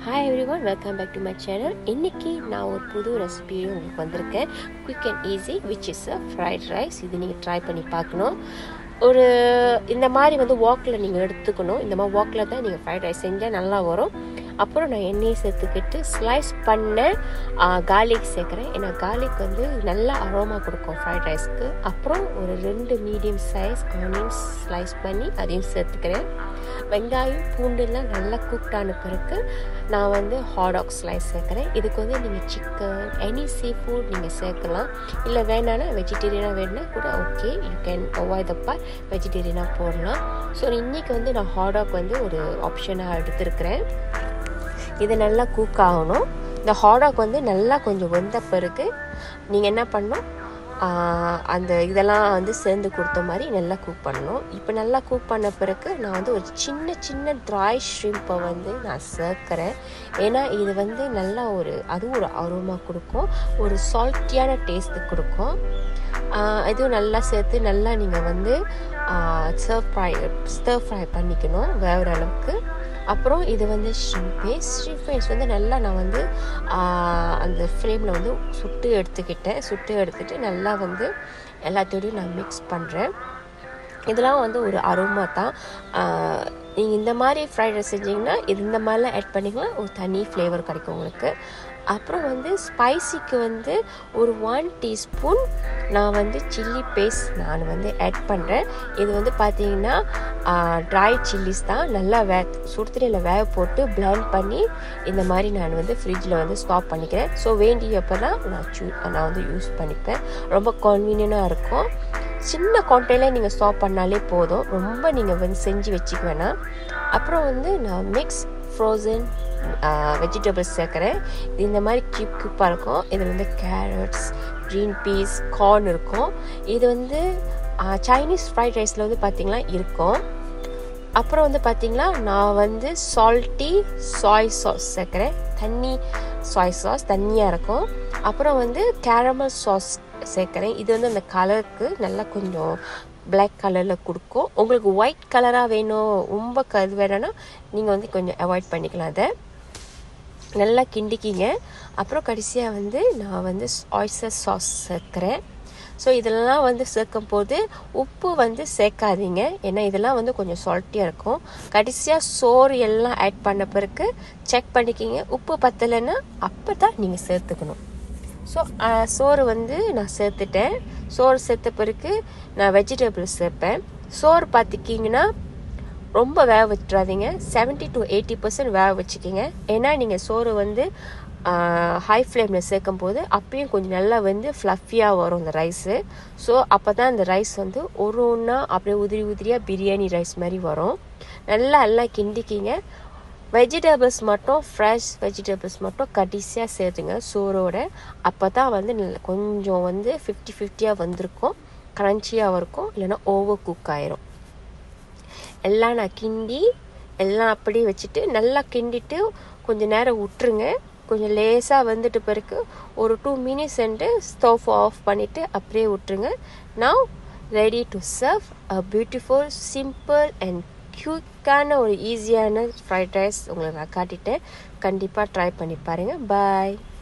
hi everyone welcome back to my channel இன்றைக்கி நான் ஒரு புது ரெசிபியும் உங்களுக்கு வந்திருக்கேன் quick and easy which is a fried rice இது நீங்கள் ட்ரை பண்ணி பார்க்கணும் ஒரு இந்த மாதிரி வந்து வாக்கில் நீங்கள் எடுத்துக்கணும் இந்த மாதிரி வாக்கில் தான் நீங்கள் ஃப்ரைட் ரைஸ் செஞ்சால் நல்லா வரும் அப்புறம் நான் எண்ணெயை சேர்த்துக்கிட்டு ஸ்லைஸ் பண்ண கார்லிக் சேர்க்குறேன் ஏன்னா கார்லிக் வந்து நல்லா அரோமா கொடுக்கும் ஃப்ரைட் ரைஸ்க்கு அப்புறம் ஒரு ரெண்டு மீடியம் சைஸ் ஆனியன்ஸ் ஸ்லைஸ் பண்ணி அதையும் சேர்த்துக்கிறேன் வெங்காயம் பூண்டுலாம் நல்லா குக் ஆன பிறகு நான் வந்து ஹாடாக் ஸ்லைஸ் சேர்க்குறேன் இதுக்கு வந்து நீங்கள் சிக்கன் எனி சீ ஃபுட் நீங்கள் சேர்க்கலாம் இல்லை வேணான்னா வெஜிடேரியனாக வேணுன்னா கூட okay you can avoid the part வெஜிடேரியனாக போடலாம் ஸோ இன்றைக்கி வந்து நான் ஹாடாக் வந்து ஒரு ஆப்ஷனாக எடுத்திருக்கிறேன் இது நல்லா குக் ஆகணும் இந்த ஹாடாக் வந்து நல்லா கொஞ்சம் வெந்த பிறகு நீங்கள் என்ன பண்ணணும் அந்த இதெல்லாம் வந்து சேர்ந்து கொடுத்த மாதிரி நல்லா குக் பண்ணணும் இப்போ நல்லா குக் பண்ண பிறகு நான் வந்து ஒரு சின்ன சின்ன ட்ரை ஷ்ரிம்பை வந்து நான் சேர்க்குறேன் ஏன்னா இது வந்து நல்லா ஒரு அதுவும் ஒரு அரோமா கொடுக்கும் ஒரு சால்ட்டியான டேஸ்ட்டு கொடுக்கும் இதுவும் நல்லா சேர்த்து நல்லா நீங்கள் வந்து சர்வ் ஃப்ரை ஸ்டர் ஃப்ரை பண்ணிக்கணும் வேகிற அளவுக்கு அப்புறம் இது வந்து ஷ்ரிம்பேஸ் ஷ்ரிம்பேஸ் வந்து நல்லா நான் வந்து அந்த ஃப்ளேமில் வந்து சுட்டு எடுத்துக்கிட்டேன் சுட்டு எடுத்துகிட்டு நல்லா வந்து எல்லாத்தோடையும் நான் மிக்ஸ் பண்ணுறேன் இதெல்லாம் வந்து ஒரு அரோமா தான் நீங்கள் இந்த மாதிரி ஃப்ரைட் ரைஸ் செஞ்சிங்கன்னா இது இந்த மாதிரிலாம் ஆட் பண்ணிக்கலாம் ஒரு தனி ஃப்ளேவர் கிடைக்கும் உங்களுக்கு அப்புறம் வந்து ஸ்பைசிக்கு வந்து ஒரு ஒன் டீஸ்பூன் நான் வந்து சில்லி பேஸ்ட் நான் வந்து ஆட் பண்ணுறேன் இது வந்து பார்த்தீங்கன்னா ட்ரை சில்லிஸ் தான் நல்லா வே சுடுத்தண்ணியில் வேக போட்டு பிளெண்ட் பண்ணி இந்த மாதிரி நான் வந்து ஃப்ரிட்ஜில் வந்து ஸ்டாப் பண்ணிக்கிறேன் ஸோ வேண்டியப்போ தான் நான் சூ நான் வந்து யூஸ் பண்ணிப்பேன் ரொம்ப கன்வீனியனாக இருக்கும் சின்ன குவான்டிட்டியில் நீங்கள் ஸ்டாப் பண்ணாலே போதும் ரொம்ப நீங்கள் வந்து செஞ்சு வச்சுக்க வேணாம் அப்புறம் வந்து நான் மிக்ஸ் ஃப்ரோசன் வெஜிடபிள்ஸ் சேர்க்குறேன் இது இந்த மாதிரி கியூப் கியூப்பாக இருக்கும் இதில் வந்து கேரட்ஸ் க்ரீன் பீஸ் கார்ன் இருக்கும் இது வந்து சைனீஸ் ஃப்ரைட் ரைஸில் வந்து பார்த்திங்கன்னா இருக்கும் அப்புறம் வந்து பார்த்திங்கன்னா நான் வந்து சால்ட்டி சாய் சாஸ் சேர்க்குறேன் தண்ணி சாய் சாஸ் தண்ணியாக இருக்கும் அப்புறம் வந்து கேரமல் சாஸ் சேர்க்குறேன் இது வந்து அந்த கலருக்கு நல்லா கொஞ்சம் பிளாக் கலரில் கொடுக்கும் உங்களுக்கு ஒயிட் கலராக வேணும் ரொம்ப க இது வேணும்னா நீங்கள் வந்து கொஞ்சம் அவாய்ட் பண்ணிக்கலாம் அதை நல்லா கிண்டிக்கிங்க அப்புறம் கடைசியாக வந்து நான் வந்து ஆய்சர் சாஸ் சேர்க்குறேன் ஸோ இதெல்லாம் வந்து சேர்க்கும் போது உப்பு வந்து சேர்க்காதீங்க ஏன்னா இதெல்லாம் வந்து கொஞ்சம் சால்ட்டியாக இருக்கும் கடைசியாக சோறு எல்லாம் ஆட் பண்ண பிறகு செக் பண்ணிக்கிங்க உப்பு பத்தலைன்னா அப்போ தான் நீங்கள் சேர்த்துக்கணும் ஸோ சோறு வந்து நான் சேர்த்துட்டேன் சோறு சேர்த்த பிறகு நான் வெஜிடபிள்ஸ் சேர்ப்பேன் சோறு பார்த்துக்கிங்கன்னா ரொம்ப வேக வச்சுடாதீங்க செவன்ட்டி டு எயிட்டி பர்சன்ட் வேக வச்சுக்கிங்க ஏன்னா நீங்கள் சோறு வந்து ஹை ஃப்ளேமில் சேர்க்கும் போது அப்பயும் கொஞ்சம் நல்லா வந்து ஃப்ளஃபியாக வரும் இந்த ரைஸு ஸோ அப்போ தான் இந்த ரைஸ் வந்து ஒரு ஒன்றா அப்படியே உதிரி உதிரியாக பிரியாணி ரைஸ் மாதிரி வரும் நல்லா எல்லாம் கிண்டிக்கிங்க வெஜிடபிள்ஸ் மட்டும் ஃப்ரெஷ் வெஜிடபிள்ஸ் மட்டும் கடைசியாக சேர்த்துங்க சோறோட அப்போ தான் வந்து கொஞ்சம் வந்து ஃபிஃப்டி ஃபிஃப்டியாக வந்திருக்கும் க்ரன்ச்சியாக இருக்கும் இல்லைன்னா ஓவர் குக் ஆயிரும் எல்லாம் நான் கிண்டி எல்லாம் அப்படியே வச்சுட்டு நல்லா கிண்டிட்டு கொஞ்சம் நேரம் விட்டுருங்க கொஞ்சம் லேசாக வந்துட்டு பிறகு ஒரு டூ மினிட்ஸ் வந்து ஸ்டவ் ஆஃப் பண்ணிவிட்டு அப்படியே விட்டுருங்க நான் ready to serve a beautiful simple and க்யூக்கான ஒரு ஈஸியான ஃப்ரைட் ரைஸ் உங்களுக்கு நான் காட்டிட்டேன் கண்டிப்பாக ட்ரை பண்ணி பாருங்கள் பாய்